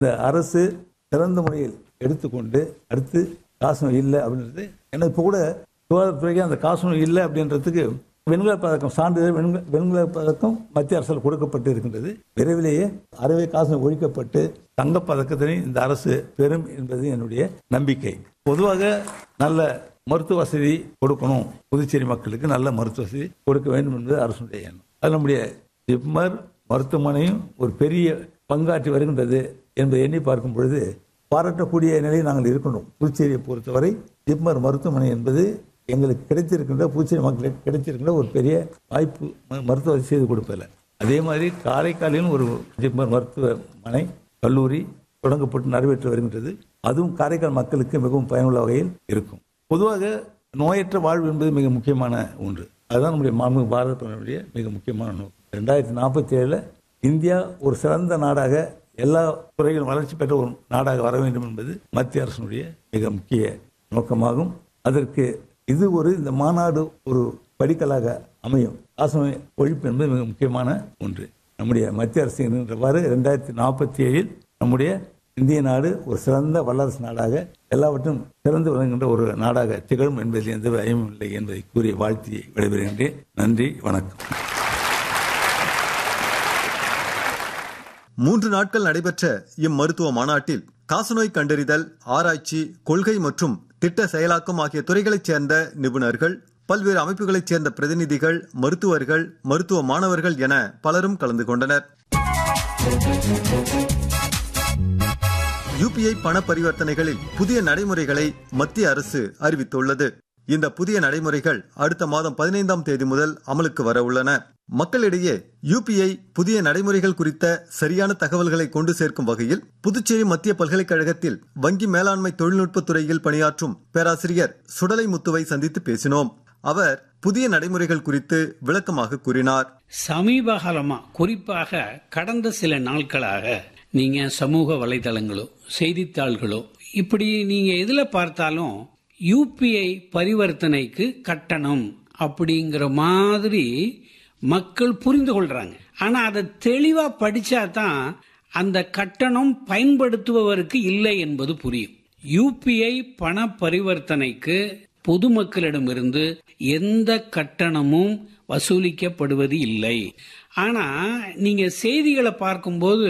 இந்த அரசு சிறந்த முறையில் எடுத்துக்கொண்டு அடுத்து காசு இல்லை அப்படின்றது ஏன்னா இப்போ கூட சுகாதாரத்துறைக்கு அந்த காசு இல்லை அப்படின்றதுக்கு வெண்கல பதக்கம் சான்றிதழ் வெண்க- வெண்கல பதக்கம் மத்திய அரசால் கொடுக்கப்பட்டு இருக்கின்றது விரைவிலேயே அறவே காசு ஒழிக்கப்பட்டு தங்கப் பதக்கத்தினை இந்த அரசு பெறும் என்பது என்னுடைய நம்பிக்கை பொதுவாக நல்ல மருத்துவ வசதி கொடுக்கணும் புதுச்சேரி மக்களுக்கு நல்ல மருத்துவ வசதி கொடுக்க வேண்டும் என்பது அரசுடைய எண்ணம் அது நம்முடைய ஜிப்மர் மருத்துவமனையும் ஒரு பெரிய பங்காற்றி வருகின்றது என்பதை எண்ணி பார்க்கும் பொழுது பாராட்டக்கூடிய நிலையில் நாங்கள் இருக்கணும் புதுச்சேரியை பொறுத்தவரை ஜிப்மர் மருத்துவமனை என்பது எங்களுக்கு கிடைத்திருக்கின்ற புதுச்சேரி மக்களுக்கு கிடைத்திருக்கின்ற ஒரு பெரிய வாய்ப்பு ம- மருத்துவ வசதி செய்து கொடுப்பதில்லை அதே மாதிரி காரைக்காலிலும் ஒரு ஜிப்மர் மருத்துவமனை கல்லூரி தொடங்கப்பட்டு நிறைவேற்றி வருகின்றது அதுவும் காரைக்கால் மக்களுக்கு மிகவும் பயனுள்ள வகையில் இருக்கும் பொதுவாக நோயற்ற வாழ்வு என்பது மிக முக்கியமான ஒன்று அதுதான் நம்முடைய மாண்பு பாரத பிரதமருடைய மிக முக்கியமான நோக்கம் ரெண்டாயிரத்தி நாற்பத்தி ஏழுல இந்தியா ஒரு சிறந்த நாடாக எல்லா துறையிலும் வளர்ச்சி பெற்ற ஒரு நாடாக வர வேண்டும் என்பது மத்திய அரசினுடைய மிக முக்கிய நோக்கமாகும் அதற்கு இது ஒரு இந்த மாநாடு ஒரு படிக்கலாக அமையும் ஆசமை ஒழிப்பு என்பது மிக முக்கியமான ஒன்று நம்முடைய மத்திய அரசு என்கின்றவாறு இரண்டாயிரத்தி நாற்பத்தி ஏழில் நம்முடைய இந்திய நாடு ஒரு சிறந்த வல்லரசு நாடாக எல்லாவற்றும் சிறந்து விளங்குகின்ற ஒரு நாடாக திகழும் என்பதில் எந்த பயமும் இல்லை என்பதை கூறிய வாழ்த்தியை விடைபெறுகின்றேன் நன்றி வணக்கம் மூன்று நாட்கள் நடைபெற்ற இம்மருத்துவ மாநாட்டில் காசநோய் கண்டறிதல் ஆராய்ச்சி கொள்கை மற்றும் திட்ட செயலாக்கம் ஆகிய துறைகளைச் சேர்ந்த நிபுணர்கள் பல்வேறு அமைப்புகளைச் சேர்ந்த பிரதிநிதிகள் மருத்துவர்கள் மருத்துவ மாணவர்கள் என பலரும் கலந்து கொண்டனர் யுபிஐ பண பரிவர்த்தனைகளில் புதிய நடைமுறைகளை மத்திய அரசு அறிவித்துள்ளது இந்த புதிய நடைமுறைகள் அடுத்த மாதம் பதினைந்தாம் தேதி முதல் அமலுக்கு வர உள்ளன மக்களிடையே யுபிஐ புதிய நடைமுறைகள் குறித்த சரியான தகவல்களை கொண்டு சேர்க்கும் வகையில் புதுச்சேரி மத்திய பல்கலைக்கழகத்தில் வங்கி மேலாண்மை தொழில்நுட்பத் துறையில் பணியாற்றும் பேராசிரியர் சுடலை முத்துவை சந்தித்து பேசினோம் அவர் புதிய நடைமுறைகள் குறித்து விளக்கமாக கூறினார் சமீப காலமா குறிப்பாக கடந்த சில நாட்களாக நீங்க சமூக வலைதளங்களோ செய்தித்தாள்களோ இப்படி நீங்க எதுல பார்த்தாலும் யூபிஐ பரிவர்த்தனைக்கு கட்டணம் அப்படிங்கிற மாதிரி மக்கள் புரிந்து கொள்றாங்க ஆனா அதை தெளிவா படிச்சா தான் அந்த கட்டணம் பயன்படுத்துபவருக்கு இல்லை என்பது புரியும் யூபிஐ பண பரிவர்த்தனைக்கு பொதுமக்களிடமிருந்து எந்த கட்டணமும் வசூலிக்கப்படுவது இல்லை ஆனா நீங்க செய்திகளை பார்க்கும்போது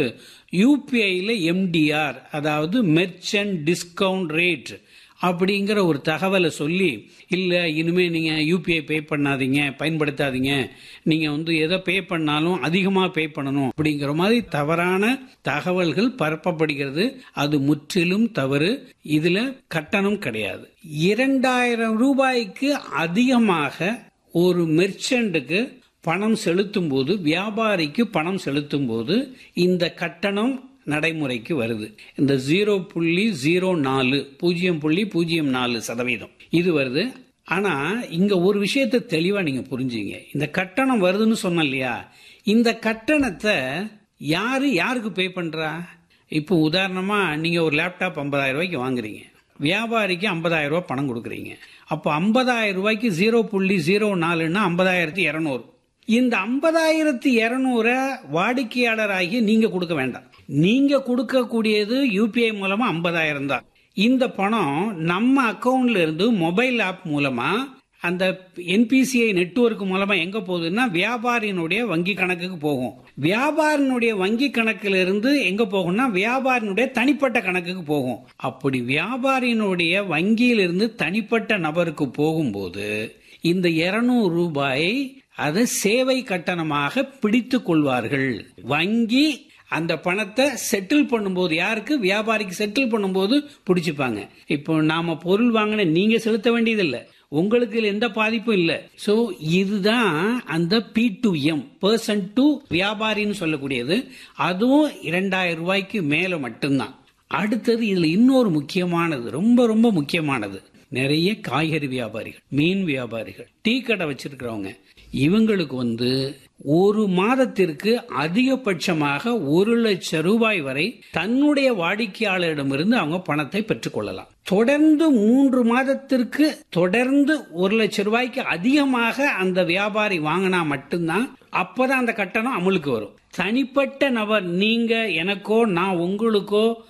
யூபிஐல எம்டிஆர் அதாவது மெர்ச்சன்ட் டிஸ்கவுண்ட் ரேட் அப்படிங்கிற ஒரு தகவலை சொல்லி இல்ல இனிமே நீங்க யூபிஐ பே பண்ணாதீங்க பயன்படுத்தாதீங்க நீங்க வந்து எதை பே பண்ணாலும் அதிகமா பே பண்ணணும் அப்படிங்கிற மாதிரி தவறான தகவல்கள் பரப்பப்படுகிறது அது முற்றிலும் தவறு இதுல கட்டணம் கிடையாது இரண்டாயிரம் ரூபாய்க்கு அதிகமாக ஒரு மெர்ச்சன்ட்டுக்கு பணம் செலுத்தும் போது வியாபாரிக்கு பணம் செலுத்தும் போது இந்த கட்டணம் நடைமுறைக்கு வருது இந்த ஜீரோ புள்ளி ஜீரோ நாலு பூஜ்ஜியம் புள்ளி பூஜ்ஜியம் நாலு சதவீதம் இது வருது ஆனா இங்க ஒரு விஷயத்தை தெளிவா நீங்க புரிஞ்சுங்க இந்த கட்டணம் வருதுன்னு சொன்ன இல்லையா இந்த கட்டணத்தை யாரு யாருக்கு பே பண்றா இப்போ உதாரணமா நீங்க ஒரு லேப்டாப் ஐம்பதாயிரம் ரூபாய்க்கு வாங்குறீங்க வியாபாரிக்கு ஐம்பதாயிரம் ரூபாய் பணம் கொடுக்குறீங்க அப்போ ஐம்பதாயிரம் ரூபாய்க்கு ஜீரோ புள்ளி ஜீரோ நாலுன்னா ஐம்பதாயிரத்தி இரநூறு இந்த ஐம்பதாயிரத்தி இரநூறை வாடிக்கையாளராகி நீங்க கொடுக்க வேண்டாம் நீங்க கொடுக்கக்கூடியது யூபிஐ மூலமா ஐம்பதாயிரம் தான் இந்த பணம் நம்ம அக்கவுண்ட்ல இருந்து மொபைல் ஆப் மூலமா அந்த என்பிசிஐ நெட்வொர்க் மூலமா எங்க போகுதுன்னா வியாபாரியினுடைய வங்கி கணக்குக்கு போகும் வியாபாரினுடைய வங்கி கணக்குல இருந்து எங்க போகும்னா வியாபாரினுடைய தனிப்பட்ட கணக்குக்கு போகும் அப்படி வியாபாரியினுடைய வங்கியிலிருந்து தனிப்பட்ட நபருக்கு போகும்போது இந்த இருநூறு ரூபாயை அதை சேவை கட்டணமாக பிடித்துக் கொள்வார்கள் வங்கி அந்த பணத்தை செட்டில் பண்ணும்போது யாருக்கு வியாபாரிக்கு செட்டில் பண்ணும்போது பிடிச்சிப்பாங்க இப்போ நாம பொருள் வாங்கின நீங்க செலுத்த வேண்டியதில்லை உங்களுக்கு இதுல எந்த பாதிப்பும் இல்லை சோ இதுதான் அந்த P to M person to வியாபாரின்னு சொல்லக்கூடியது அதுவும் இரண்டாயிரம் ரூபாய்க்கு மேல மட்டும்தான் அடுத்தது இதுல இன்னொரு முக்கியமானது ரொம்ப ரொம்ப முக்கியமானது நிறைய காய்கறி வியாபாரிகள் மீன் வியாபாரிகள் டீ கடை வச்சிருக்கிறவங்க இவங்களுக்கு வந்து ஒரு மாதத்திற்கு அதிகபட்சமாக ஒரு லட்சம் ரூபாய் வரை தன்னுடைய வாடிக்கையாளரிடமிருந்து அவங்க பணத்தை பெற்றுக்கொள்ளலாம் தொடர்ந்து மூன்று மாதத்திற்கு தொடர்ந்து ஒரு லட்சம் ரூபாய்க்கு அதிகமாக அந்த வியாபாரி வாங்கினா மட்டும்தான் அப்பதான் அந்த கட்டணம் அமலுக்கு வரும் தனிப்பட்ட நபர் நீங்க எனக்கோ நான் உங்களுக்கோ